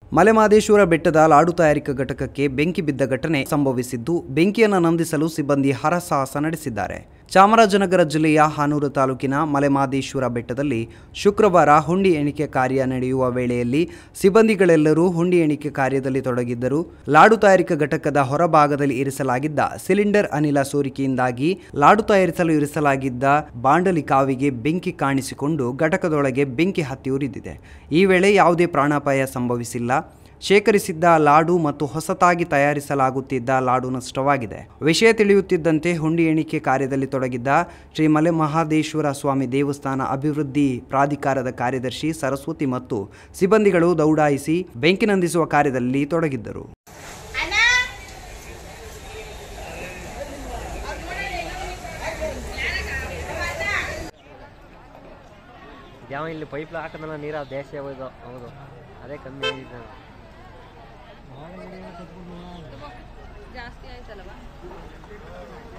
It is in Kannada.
ಮಲೆಮಹದೇಶ್ವರ ಬೆಟ್ಟದ ಲಾಡು ತಯಾರಿಕಾ ಘಟಕಕ್ಕೆ ಬೆಂಕಿ ಬಿದ್ದ ಘಟನೆ ಸಂಭವಿಸಿದ್ದು ಬೆಂಕಿಯನ್ನು ನಂದಿಸಲು ಸಿಬ್ಬಂದಿ ಹರಸಾಹಸ ನಡೆಸಿದ್ದಾರೆ ಚಾಮರಾಜನಗರ ಜಿಲ್ಲೆಯ ಹಾನೂರು ತಾಲೂಕಿನ ಮಲೆಮಹದೇಶ್ವರ ಬೆಟ್ಟದಲ್ಲಿ ಶುಕ್ರವಾರ ಹುಂಡಿ ಎಣಿಕೆ ಕಾರ್ಯ ನಡೆಯುವ ವೇಳೆಯಲ್ಲಿ ಸಿಬ್ಬಂದಿಗಳೆಲ್ಲರೂ ಹುಂಡಿ ಎಣಿಕೆ ಕಾರ್ಯದಲ್ಲಿ ತೊಡಗಿದ್ದರು ಲಾಡು ತಯಾರಿಕಾ ಘಟಕದ ಹೊರಭಾಗದಲ್ಲಿ ಇರಿಸಲಾಗಿದ್ದ ಸಿಲಿಂಡರ್ ಅನಿಲ ಸೋರಿಕೆಯಿಂದಾಗಿ ಲಾಡು ತಯಾರಿಸಲು ಇರಿಸಲಾಗಿದ್ದ ಬಾಂಡಲಿ ಕಾವಿಗೆ ಬೆಂಕಿ ಕಾಣಿಸಿಕೊಂಡು ಘಟಕದೊಳಗೆ ಬೆಂಕಿ ಹತ್ತಿ ಉರಿದಿದೆ ಈ ವೇಳೆ ಯಾವುದೇ ಪ್ರಾಣಾಪಾಯ ಸಂಭವಿಸಿಲ್ಲ ಶೇಖರಿಸಿದ್ದ ಲಾಡು ಮತ್ತು ಹೊಸತಾಗಿ ತಯಾರಿಸಲಾಗುತ್ತಿದ್ದ ಲಾಡು ನಷ್ಟವಾಗಿದೆ ವಿಷಯ ತಿಳಿಯುತ್ತಿದ್ದಂತೆ ಹುಂಡಿ ಎಣಿಕೆ ಕಾರ್ಯದಲ್ಲಿ ತೊಡಗಿದ್ದ ಶ್ರೀ ಮಲೆ ಮಹಾದೇಶ್ವರ ಸ್ವಾಮಿ ದೇವಸ್ಥಾನ ಅಭಿವೃದ್ಧಿ ಪ್ರಾಧಿಕಾರದ ಕಾರ್ಯದರ್ಶಿ ಸರಸ್ವತಿ ಮತ್ತು ಸಿಬ್ಬಂದಿಗಳು ದೌಡಾಯಿಸಿ ಬೆಂಕಿ ನಂದಿಸುವ ಕಾರ್ಯದಲ್ಲಿ ತೊಡಗಿದ್ದರು ಯಾವ ಇಲ್ಲಿ ಪೈಪ್ ಹಾಕದಲ್ಲ ನೀರು ದೇಶ ಹೋಯ್ದು ಹೌದು ಅದೇ ಕಮ್ಮಿ ಆಗಿದ್ದು ಜಾಸ್ತಿ ಆಯ್ತಲ್ವಾ